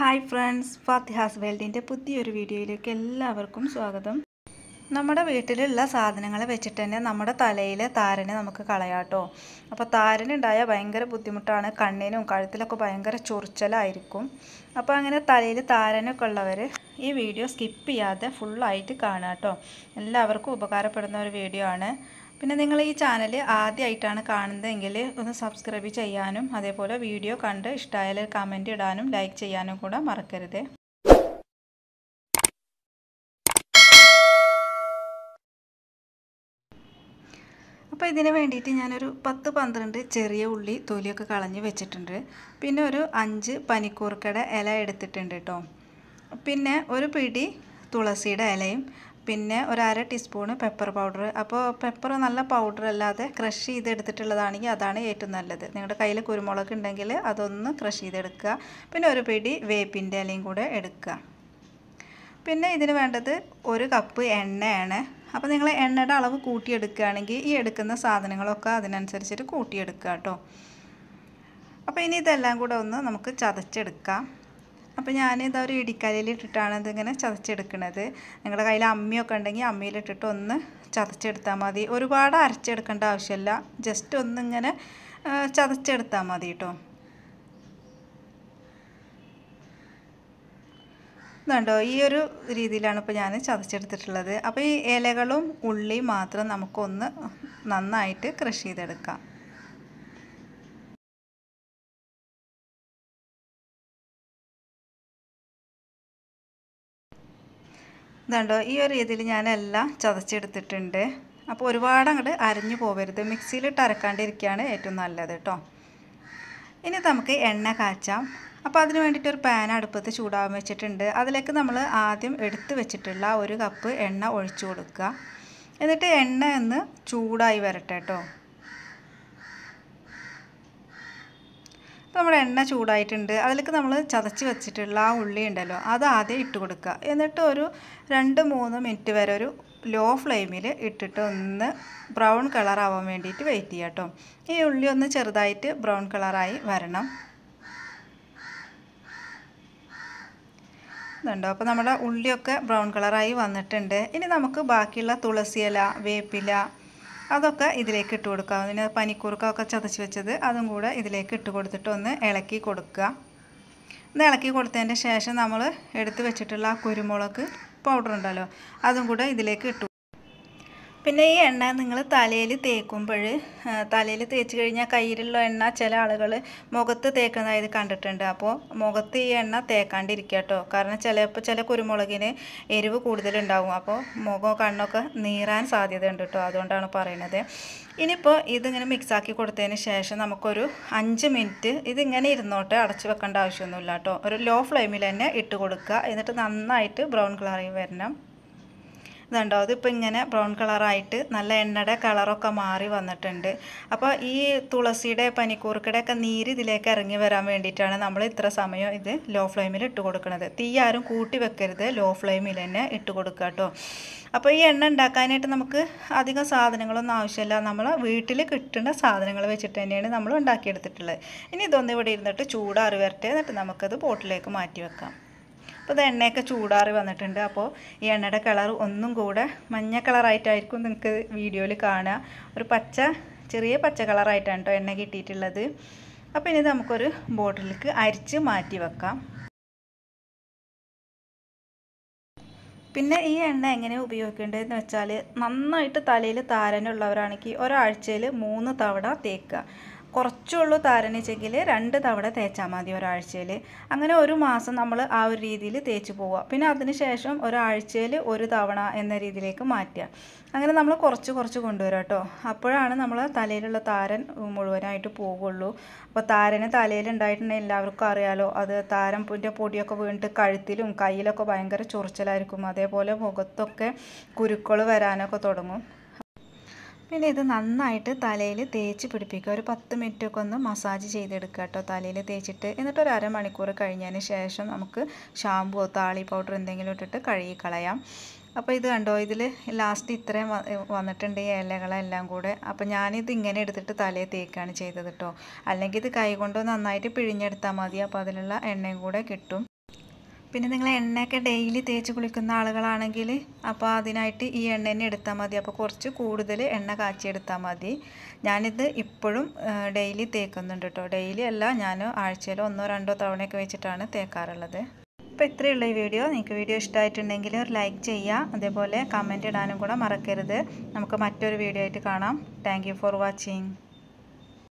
hi friends ഫാത്തിഹാസ് വേൾഡിൻ്റെ പുതിയൊരു വീഡിയോയിലേക്ക് എല്ലാവർക്കും സ്വാഗതം നമ്മുടെ വീട്ടിലുള്ള സാധനങ്ങൾ വെച്ചിട്ട് തന്നെ നമ്മുടെ തലയിലെ താരനെ നമുക്ക് കളയാട്ടോ അപ്പോൾ താരനുണ്ടായ ഭയങ്കര ബുദ്ധിമുട്ടാണ് കണ്ണിനും കഴുത്തിലൊക്കെ ഭയങ്കര ചൊറിച്ചലായിരിക്കും അപ്പോൾ അങ്ങനെ തലയിൽ താരനൊക്കെ ഉള്ളവർ ഈ വീഡിയോ സ്കിപ്പ് ചെയ്യാതെ ഫുള്ളായിട്ട് കാണുക കേട്ടോ എല്ലാവർക്കും ഉപകാരപ്പെടുന്ന ഒരു വീഡിയോ ആണ് പിന്നെ നിങ്ങൾ ഈ ചാനൽ ആദ്യമായിട്ടാണ് കാണുന്നതെങ്കിൽ ഒന്ന് സബ്സ്ക്രൈബ് ചെയ്യാനും അതേപോലെ വീഡിയോ കണ്ട് ഇഷ്ടമായാൽ കമൻറ്റ് ഇടാനും ലൈക്ക് ചെയ്യാനും കൂടെ മറക്കരുത് അപ്പോൾ ഇതിന് വേണ്ടിയിട്ട് ഞാനൊരു പത്ത് പന്ത്രണ്ട് ചെറിയ ഉള്ളി തൊലിയൊക്കെ കളഞ്ഞ് വെച്ചിട്ടുണ്ട് പിന്നെ ഒരു അഞ്ച് പനിക്കൂർക്കയുടെ ഇല എടുത്തിട്ടുണ്ട് കേട്ടോ പിന്നെ ഒരു പിടി തുളസിയുടെ ഇലയും പിന്നെ ഒരു അര ടീസ്പൂണ് പെപ്പർ പൗഡർ അപ്പോൾ പെപ്പർ നല്ല പൗഡർ അല്ലാതെ ക്രഷ് ചെയ്തെടുത്തിട്ടുള്ളതാണെങ്കിൽ അതാണ് ഏറ്റവും നല്ലത് നിങ്ങളുടെ കയ്യിൽ കുരുമുളക് ഉണ്ടെങ്കിൽ അതൊന്ന് ക്രഷ് ചെയ്തെടുക്കുക പിന്നെ ഒരു പിടി വേപ്പിൻ്റെ ഇലയും കൂടെ എടുക്കുക പിന്നെ ഇതിന് വേണ്ടത് ഒരു കപ്പ് എണ്ണയാണ് അപ്പോൾ നിങ്ങൾ എണ്ണയുടെ അളവ് കൂട്ടിയെടുക്കുകയാണെങ്കിൽ ഈ എടുക്കുന്ന സാധനങ്ങളൊക്കെ അതിനനുസരിച്ചിട്ട് കൂട്ടിയെടുക്കുക കേട്ടോ അപ്പോൾ ഇനി ഇതെല്ലാം കൂടെ ഒന്ന് നമുക്ക് ചതച്ചെടുക്കാം അപ്പോൾ ഞാനിത് ഒരു ഇടിക്കലിൽ ഇട്ടിട്ടാണ് ഇതിങ്ങനെ ചതച്ചെടുക്കുന്നത് നിങ്ങളുടെ കയ്യിൽ അമ്മിയൊക്കെ ഉണ്ടെങ്കിൽ അമ്മിയിലിട്ടിട്ട് ഒന്ന് ചതച്ചെടുത്താൽ മതി ഒരുപാട് അരച്ചെടുക്കേണ്ട ആവശ്യമില്ല ജസ്റ്റ് ഒന്നിങ്ങനെ ചതച്ചെടുത്താൽ മതി കേട്ടോ ഇതുണ്ടോ ഈ ഒരു രീതിയിലാണ് ഇപ്പോൾ ഞാൻ ചതച്ചെടുത്തിട്ടുള്ളത് അപ്പോൾ ഈ ഇലകളും ഉള്ളിയും മാത്രം നമുക്കൊന്ന് നന്നായിട്ട് കൃഷി ചെയ്തെടുക്കാം ഇതുണ്ടോ ഈ ഒരു രീതിയിൽ ഞാനെല്ലാം ചതച്ചെടുത്തിട്ടുണ്ട് അപ്പോൾ ഒരുപാട് അങ്ങോട്ട് അരഞ്ഞു പോകരുത് മിക്സിയിലിട്ട് അരക്കാണ്ടിരിക്കുകയാണ് ഏറ്റവും നല്ലത് കേട്ടോ ഇനി നമുക്ക് എണ്ണ കാച്ചാം അപ്പോൾ അതിന് വേണ്ടിയിട്ട് ഒരു പാൻ അടുപ്പത്ത് ചൂടാകാൻ വെച്ചിട്ടുണ്ട് അതിലേക്ക് നമ്മൾ ആദ്യം എടുത്ത് വെച്ചിട്ടുള്ള ഒരു കപ്പ് എണ്ണ ഒഴിച്ചു കൊടുക്കുക എന്നിട്ട് എണ്ണ ഒന്ന് ചൂടായി വരട്ടെ കേട്ടോ അപ്പോൾ നമ്മുടെ എണ്ണ ചൂടായിട്ടുണ്ട് അതിലേക്ക് നമ്മൾ ചതച്ച് വെച്ചിട്ടുള്ള ആ ഉള്ളി ഉണ്ടല്ലോ അത് ആദ്യം ഇട്ട് കൊടുക്കുക എന്നിട്ട് ഒരു രണ്ട് മൂന്ന് മിനിറ്റ് വരെ ഒരു ലോ ഫ്ലെയിമിൽ ഇട്ടിട്ട് ഒന്ന് ബ്രൗൺ കളറാവാൻ വേണ്ടിയിട്ട് വെയിറ്റ് ചെയ്യുക കേട്ടോ ഈ ഉള്ളി ഒന്ന് ചെറുതായിട്ട് ബ്രൗൺ കളറായി വരണം ഇതുണ്ടോ അപ്പോൾ നമ്മുടെ ഉള്ളിയൊക്കെ ബ്രൗൺ കളറായി വന്നിട്ടുണ്ട് ഇനി നമുക്ക് ബാക്കിയുള്ള തുളസിയില വേപ്പില അതൊക്കെ ഇതിലേക്ക് ഇട്ട് കൊടുക്കുക അതിന് പനിക്കൂർക്കൊക്കെ ചതച്ച് വെച്ചത് അതും കൂടെ ഇതിലേക്ക് ഇട്ട് കൊടുത്തിട്ട് ഒന്ന് ഇളക്കി കൊടുക്കുക ഒന്ന് ഇളക്കി കൊടുത്തതിൻ്റെ ശേഷം നമ്മൾ എടുത്ത് വെച്ചിട്ടുള്ള ആ കുരുമുളക് പൗഡർ ഉണ്ടല്ലോ അതും കൂടെ ഇതിലേക്ക് ഇട്ടു പിന്നെ ഈ എണ്ണ നിങ്ങൾ തലയിൽ തേക്കുമ്പോൾ തലയിൽ തേച്ച് കഴിഞ്ഞാൽ കയ്യിലുള്ള എണ്ണ ചില ആളുകൾ മുഖത്ത് തേക്കുന്നതായത് കണ്ടിട്ടുണ്ട് അപ്പോൾ മുഖത്ത് ഈ എണ്ണ തേക്കാണ്ടിരിക്കുക കേട്ടോ കാരണം ചിലപ്പോൾ ചില കുരുമുളകിന് എരിവ് കൂടുതലുണ്ടാവും അപ്പോൾ മുഖം കണ്ണൊക്കെ നീറാൻ സാധ്യതയുണ്ട് കേട്ടോ അതുകൊണ്ടാണ് പറയുന്നത് ഇനിയിപ്പോൾ ഇതിങ്ങനെ മിക്സാക്കി കൊടുത്തതിന് ശേഷം നമുക്കൊരു അഞ്ച് മിനിറ്റ് ഇതിങ്ങനെ ഇരുന്നോട്ട് അടച്ചു വെക്കേണ്ട ആവശ്യമൊന്നുമില്ല കേട്ടോ ഒരു ലോ ഫ്ലെയിമിൽ തന്നെ ഇട്ട് കൊടുക്കുക എന്നിട്ട് നന്നായിട്ട് ബ്രൗൺ കളറായി വരണം ഇതുണ്ടോ അതിപ്പോൾ ഇങ്ങനെ ബ്രൗൺ കളറായിട്ട് നല്ല എണ്ണയുടെ കളറൊക്കെ മാറി വന്നിട്ടുണ്ട് അപ്പോൾ ഈ തുളസിയുടെ പനിക്കൂർക്കയുടെ ഒക്കെ നീര് ഇതിലേക്ക് ഇറങ്ങി വരാൻ വേണ്ടിയിട്ടാണ് നമ്മൾ ഇത്ര സമയം ഇത് ലോ ഫ്ലെയിമിൽ ഇട്ട് കൊടുക്കുന്നത് തീ ആരും കൂട്ടി വെക്കരുത് ലോ ഫ്ലെയിമിൽ തന്നെ ഇട്ട് കൊടുക്കുക കേട്ടോ അപ്പോൾ ഈ എണ്ണ ഉണ്ടാക്കാനായിട്ട് നമുക്ക് അധികം സാധനങ്ങളൊന്നും ആവശ്യമില്ല നമ്മൾ വീട്ടിൽ കിട്ടുന്ന സാധനങ്ങൾ വെച്ചിട്ട് തന്നെയാണ് നമ്മൾ ഉണ്ടാക്കിയെടുത്തിട്ടുള്ളത് ഇനി ഇതൊന്ന് ഇവിടെ ഇരുന്നിട്ട് ചൂടാറി വരട്ടെ എന്നിട്ട് നമുക്കത് ബോട്ടിലേക്ക് മാറ്റി വെക്കാം അപ്പോൾ ഇത് എണ്ണയൊക്കെ ചൂടാറി വന്നിട്ടുണ്ട് അപ്പോൾ ഈ എണ്ണയുടെ കളർ ഒന്നും കൂടെ മഞ്ഞ കളറായിട്ടായിരിക്കും നിങ്ങൾക്ക് വീഡിയോയിൽ കാണുക ഒരു പച്ച ചെറിയ പച്ച കളറായിട്ടാണ് കേട്ടോ എണ്ണ കിട്ടിയിട്ടുള്ളത് അപ്പോൾ ഇനി നമുക്കൊരു ബോട്ടിലേക്ക് അരിച്ച് മാറ്റി വെക്കാം പിന്നെ ഈ എണ്ണ എങ്ങനെ ഉപയോഗിക്കേണ്ടതെന്ന് വെച്ചാൽ നന്നായിട്ട് തലയിൽ താരനുള്ളവരാണെങ്കിൽ ഒരാഴ്ചയിൽ മൂന്ന് തവണ തേക്കുക കുറച്ചുള്ളൂ താരനിച്ചെങ്കിൽ രണ്ട് തവണ തേച്ചാൽ മതി ഒരാഴ്ചയിൽ അങ്ങനെ ഒരു മാസം നമ്മൾ ആ ഒരു രീതിയിൽ തേച്ച് പോവുക പിന്നെ അതിന് ശേഷം ഒരാഴ്ചയിൽ ഒരു തവണ എന്ന രീതിയിലേക്ക് മാറ്റുക അങ്ങനെ നമ്മൾ കുറച്ച് കുറച്ച് കൊണ്ടുവരാം കേട്ടോ അപ്പോഴാണ് നമ്മൾ തലയിലുള്ള താരൻ മുഴുവനായിട്ട് പോകുള്ളൂ അപ്പോൾ താരന് തലയിൽ ഉണ്ടായിട്ടുണ്ടെങ്കിൽ എല്ലാവർക്കും അറിയാലോ അത് താരം പുൻ്റെ പൊടിയൊക്കെ വീണിട്ട് കഴുത്തിലും കയ്യിലൊക്കെ ഭയങ്കര ചൊറിച്ചലായിരിക്കും അതേപോലെ മുഖത്തൊക്കെ കുരുക്കൾ വരാനൊക്കെ തുടങ്ങും പിന്നെ ഇത് നന്നായിട്ട് തലയിൽ തേച്ച് പിടിപ്പിക്കുക ഒരു പത്ത് മിനിറ്റൊക്കെ ഒന്ന് മസാജ് ചെയ്തെടുക്കുക കേട്ടോ തലയിൽ തേച്ചിട്ട് എന്നിട്ട് ഒരു അരമണിക്കൂർ കഴിഞ്ഞതിന് ശേഷം നമുക്ക് ഷാമ്പുവോ താളി പൗഡർ എന്തെങ്കിലും ഇട്ടിട്ട് കഴുകി കളയാം അപ്പോൾ ഇത് കണ്ടോ ഇതിൽ ലാസ്റ്റ് ഇത്രയും വന്നിട്ടുണ്ട് ഈ ഇലകളെല്ലാം കൂടെ അപ്പോൾ ഞാനിത് ഇങ്ങനെ എടുത്തിട്ട് തലയിൽ തേക്കാണ് ചെയ്തത് കേട്ടോ അല്ലെങ്കിൽ ഇത് കൈ കൊണ്ട് നന്നായിട്ട് പിഴിഞ്ഞെടുത്താൽ മതി അപ്പോൾ അതിലുള്ള എണ്ണയും കൂടെ കിട്ടും പിന്നെ നിങ്ങൾ എണ്ണയൊക്കെ ഡെയിലി തേച്ച് കുളിക്കുന്ന ആളുകളാണെങ്കിൽ അപ്പോൾ അതിനായിട്ട് ഈ എണ്ണ തന്നെ എടുത്താൽ മതി അപ്പോൾ കുറച്ച് കൂടുതൽ എണ്ണ കാച്ചിയെടുത്താൽ മതി ഞാനിത് ഇപ്പോഴും ഡെയിലി തേക്കുന്നുണ്ട് കേട്ടോ ഡെയിലി അല്ല ഞാൻ ആഴ്ചയിൽ ഒന്നോ രണ്ടോ തവണയൊക്കെ വെച്ചിട്ടാണ് തേക്കാറുള്ളത് അപ്പോൾ ഇത്രയുള്ള ഈ വീഡിയോ നിങ്ങൾക്ക് വീഡിയോ ഇഷ്ടമായിട്ടുണ്ടെങ്കിൽ ഒരു ലൈക്ക് ചെയ്യുക അതേപോലെ കമൻറ്റ് ഇടാനും കൂടെ മറക്കരുത് നമുക്ക് മറ്റൊരു വീഡിയോ ആയിട്ട് കാണാം താങ്ക് ഫോർ വാച്ചിങ്